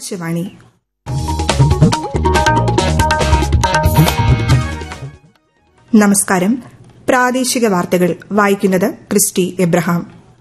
ആകാശവാണി നമസ്കാരം പ്രാദേശിക വാർത്തകൾ വായിക്കുന്നത് ക്രിസ്റ്റി എബ്രഹാം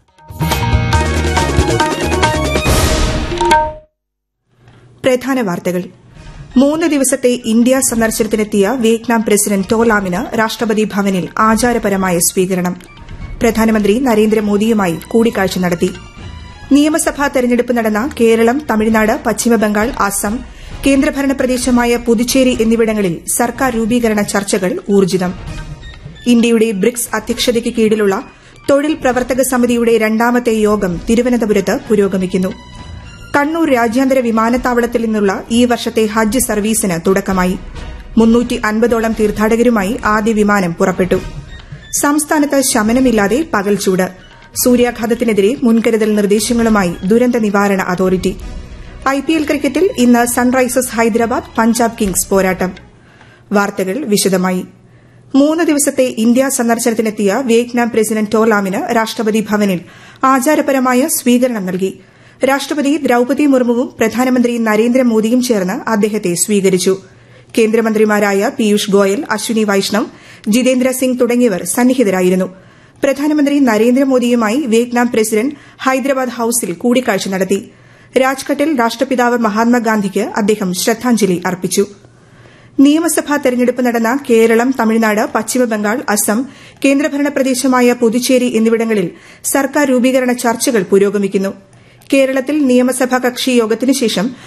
പ്രധാന വാർത്തകൾ മൂന്ന് ദിവസത്തെ ഇന്ത്യ സന്ദർശനത്തിനെത്തിയ വിയറ്റ്നാം പ്രസിഡന്റ് ടോലാമിന് രാഷ്ട്രപതി ഭവനിൽ ആചാരപരമായ സ്വീകരണം പ്രധാനമന്ത്രി നരേന്ദ്രമോദിയുമായി കൂടിക്കാഴ്ച നടത്തി നിയമസഭാ തെരഞ്ഞെടുപ്പ് നടന്ന കേരളം തമിഴ്നാട് പശ്ചിമബംഗാൾ അസം കേന്ദ്രഭരണ പ്രദേശമായ പുതുച്ചേരി എന്നിവിടങ്ങളിൽ സർക്കാർ രൂപീകരണ ചർച്ചകൾ ഊർജിതം ഇന്ത്യയുടെ ബ്രിക്സ് അധ്യക്ഷതയ്ക്ക് കീഴിലുള്ള തൊഴിൽ പ്രവർത്തക സമിതിയുടെ രണ്ടാമത്തെ യോഗം തിരുവനന്തപുരത്ത് പുരോഗമിക്കുന്നു കണ്ണൂർ രാജ്യാന്തര വിമാനത്താവളത്തിൽ നിന്നുള്ള ഈ വർഷത്തെ ഹജ്ജ് സർവീസിന് തുടക്കമായി മുന്നൂറ്റി അൻപതോളം തീർത്ഥാടകരുമായി ആദ്യ വിമാനം പുറപ്പെട്ടു സംസ്ഥാനത്ത് ശമനമില്ലാതെ പകൽച്ചൂട് സൂര്യാഘാതത്തിനെതിരെ മുൻകരുതൽ നിർദ്ദേശങ്ങളുമായി ദുരന്ത നിവാരണ അതോറിറ്റി ഐപിഎൽ ക്രിക്കറ്റിൽ ഇന്ന് സൺറൈസേഴ്സ് ഹൈദരാബാദ് പഞ്ചാബ് കിങ്സ് പോരാട്ടം വാർത്തകൾ വിശദമായി മൂന്ന് ദിവസത്തെ ഇന്ത്യ സന്ദർശനത്തിനെത്തിയ വിയറ്റ്നാം പ്രസിഡന്റ് ടോലാമിന് രാഷ്ട്രപതി ഭവനിൽ ആചാരപരമായ സ്വീകരണം നൽകി രാഷ്ട്രപതി ദ്രൌപതി മുർമുവും പ്രധാനമന്ത്രി നരേന്ദ്രമോദിയും ചേർന്ന് അദ്ദേഹത്തെ സ്വീകരിച്ചു കേന്ദ്രമന്ത്രിമാരായ പീയൂഷ് ഗോയൽ അശ്വിനി വൈഷ്ണവ് ജിതേന്ദ്ര സിംഗ് തുടങ്ങിയവർ സന്നിഹിതരായിരുന്നു പ്രധാനമന്ത്രി നരേന്ദ്രമോദിയുമായി വിയറ്റ്നാം പ്രസിഡന്റ് ഹൈദരാബാദ് ഹൌസിൽ കൂടിക്കാഴ്ച നടത്തി രാജ്ഘട്ടിൽ രാഷ്ട്രപിതാവ് മഹാത്മാഗാന്ധിക്ക് അദ്ദേഹം ശ്രദ്ധാഞ്ജലി അർപ്പിച്ചു നിയമസഭാ തെരഞ്ഞെടുപ്പ് നടന്ന കേരളം തമിഴ്നാട് പശ്ചിമബംഗാൾ അസം കേന്ദ്രഭരണ പ്രദേശമായ പുതുച്ചേരി എന്നിവിടങ്ങളിൽ സർക്കാർ രൂപീകരണ ചർച്ചകൾ പുരോഗമിക്കുന്നു കേരളത്തിൽ നിയമസഭാ കക്ഷി യോഗത്തിനുശേഷം